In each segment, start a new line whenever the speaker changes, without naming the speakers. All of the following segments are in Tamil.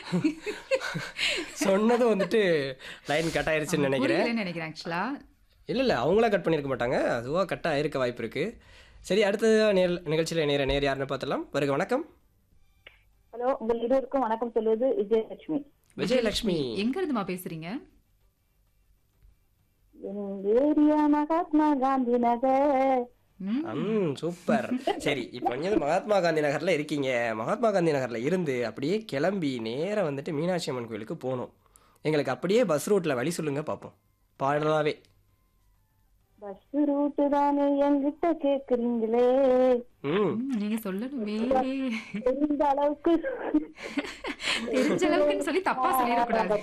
சொன்னதும் வந்துட்டு லைன் கட் ஆயிருச்சுன்னு நினைக்கிறேன்
புரியலன்னு நினைக்கிறேன் ஆக்சுவலா
இல்லை இல்லை அவங்களா கட் பண்ணியிருக்க மாட்டாங்க அதுவாக கட் ஆகிருக்க வாய்ப்பு இருக்குது சரி அடுத்ததாக நேர் நிகழ்ச்சியில் நேர நேர் யாருன்னு பார்த்தலாம் வருக வணக்கம்
ஹலோ உங்கள் இருவருக்கும் வணக்கம் சொல்வது விஜயலட்சுமி
விஜயலட்சுமி
எங்க இருந்துமா பேசுறீங்க
என் ஏரியா மகாத்மா காந்தி நகர்
ம்,
ம் சூப்பர் சரி இப்போ வந்து மகாத்மா காந்தி நகரில் இருக்கீங்க மகாத்மா காந்தி நகரில் இருந்து அப்படியே கிளம்பி நேராக வந்துட்டு மீனாட்சி அம்மன் கோயிலுக்கு போகணும் எங்களுக்கு அப்படியே பஸ் ரூட்டில் வழி சொல்லுங்க பார்ப்போம் பாடலாவே
பஸ் ரூட்டு தானே என்கிட்ட கேக்குறீங்களே
ம்
ம், நீங்க சொல்லணுமே
இந்த அளவுக்கு
தெரிஞ்ச அளவுக்குன்னு சொல்லி தப்பா சொல்லிடக்கூடாது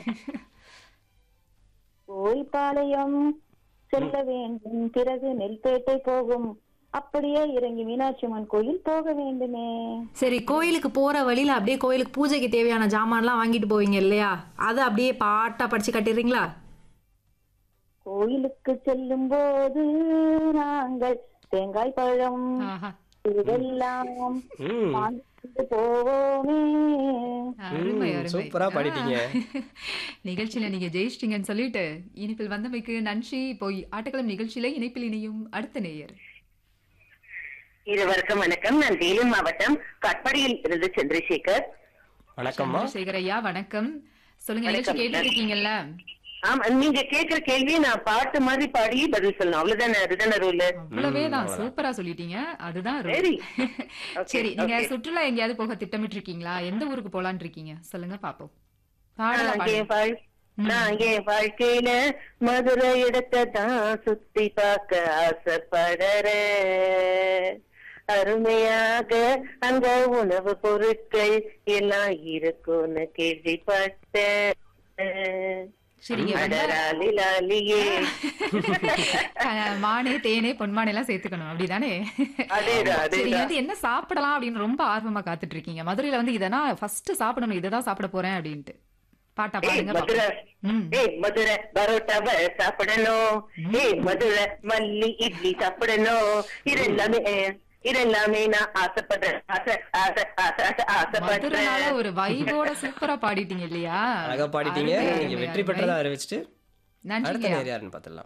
கோயில்பாளையம் செல்ல வேண்டும் பிறகு நெல்பேட்டை போகும் அப்படியே இறங்கி மீனாட்சி அம்மன் கோயில் போக வேண்டுமே
சரி கோயிலுக்கு போற வழியில அப்படியே கோயிலுக்கு பூஜைக்கு தேவையான ஜாமான்லாம் வாங்கிட்டு போவீங்க இல்லையா அதை அப்படியே பாட்டா படிச்சு கட்டிடுறீங்களா
கோயிலுக்கு செல்லும் போது நாங்கள் தேங்காய் பழம்
ஆஹா,
இதெல்லாம்
ம்
வாங்கிட்டு போவோமே
அருமை
ம்,
அருமை
சூப்பரா பாடிட்டீங்க.
ஆ, நிகழ்ச்சியில நீங்க ஜெயிச்சிட்டீங்கன்னு சொல்லிட்டு இனிப்பில் வந்தமைக்கு நன்றி போய் ஆட்டக்களம் நிகழ்ச்சியில இணைப்பில் இணையும் அடுத்த நேயர்
இருவருக்கும் வணக்கம் நான் வேலூர் மாவட்டம் கட்படியில் இருந்து சந்திரசேகர்
வணக்கம்மா
சந்திரசேகர் ஐயா வணக்கம் சொல்லுங்க நிகழ்ச்சி
வணக்கம்.
கேட்டுட்டு இருக்கீங்கல்ல
ஆமா நீங்க கேக்குற கேள்வியை நான் பாட்டு மாதிரி பாடி பதில் சொல்லணும் அவ்வளவுதானே அதுதானே ரூல்
அவ்வளவே தான் சூப்பரா சொல்லிட்டீங்க அதுதான் rule.
சரி. Okay,
சரி நீங்க
okay.
சுற்றுலா எங்கேயாவது போக திட்டமிட்டு இருக்கீங்களா எந்த ஊருக்கு போலான்னு இருக்கீங்க சொல்லுங்க பாப்போம் பாடல
நான்
பாடுங்க.
என் வாழ்- நான் என் வாழ்க்கையில மதுரை இடத்தை தான் சுத்தி பார்க்க ஆசைப்படுறேன் அருமையாக அங்க உணவு பொருட்கள் எல்லாம் இருக்கும்னு கேள்விப்பட்டேன்
சரிங்க ரொம்ப
அடராலி லாலியே
அஹ், மானே தேனே பொன்மானே எல்லாம் சேர்த்துக்கணும் அப்படிதானே
அதேதான்
சரி நீங்க
அதேதான்
வந்து என்ன சாப்பிடலாம் அப்படின்னு ரொம்ப ஆர்வமா காத்துட்டு இருக்கீங்க மதுரையில வந்து இதனா ஃபர்ஸ்ட் சாப்பிடணும் இததான் சாப்பிட போறேன் அப்படின்ட்டு பாட்டா
ஏய்
பாடுங்க
மதுரை
பாப்போம். ம்.
ஏய் மதுரை பரோட்டாவை சாப்பிடணும் ஏய் மதுரை மல்லி இட்லி சாப்பிடணும் இதெல்லாமே இதெல்லாமே நான் ஆசைப்படுறேன் ஆசை ஆசை ஆசை ஆசை
மதுரைனால
ஆசைப்படுறேன்
ஒரு வைபோட சூப்பரா பாடிட்டீங்க இல்லையா
அழகா பாடிட்டீங்க
அருமை,
நீங்க
அருமை,
வெற்றி
அருமை.
பெற்றதா அறிவிச்சிட்டு அடுத்த
நன்றிங்க
நேர் யாருன்னு பார்த்துடலாம்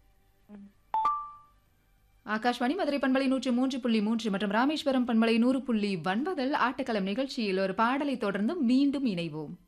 ஆகாஷ்வாணி மதுரை பண்பலை நூற்று மூன்று புள்ளி மூன்று மற்றும் ராமேஸ்வரம் பண்பலை நூறு புள்ளி ஒன்பதில் ஆட்டக்களம் நிகழ்ச்சியில் ஒரு பாடலை தொடர்ந்து மீண்டும் இணைவோம்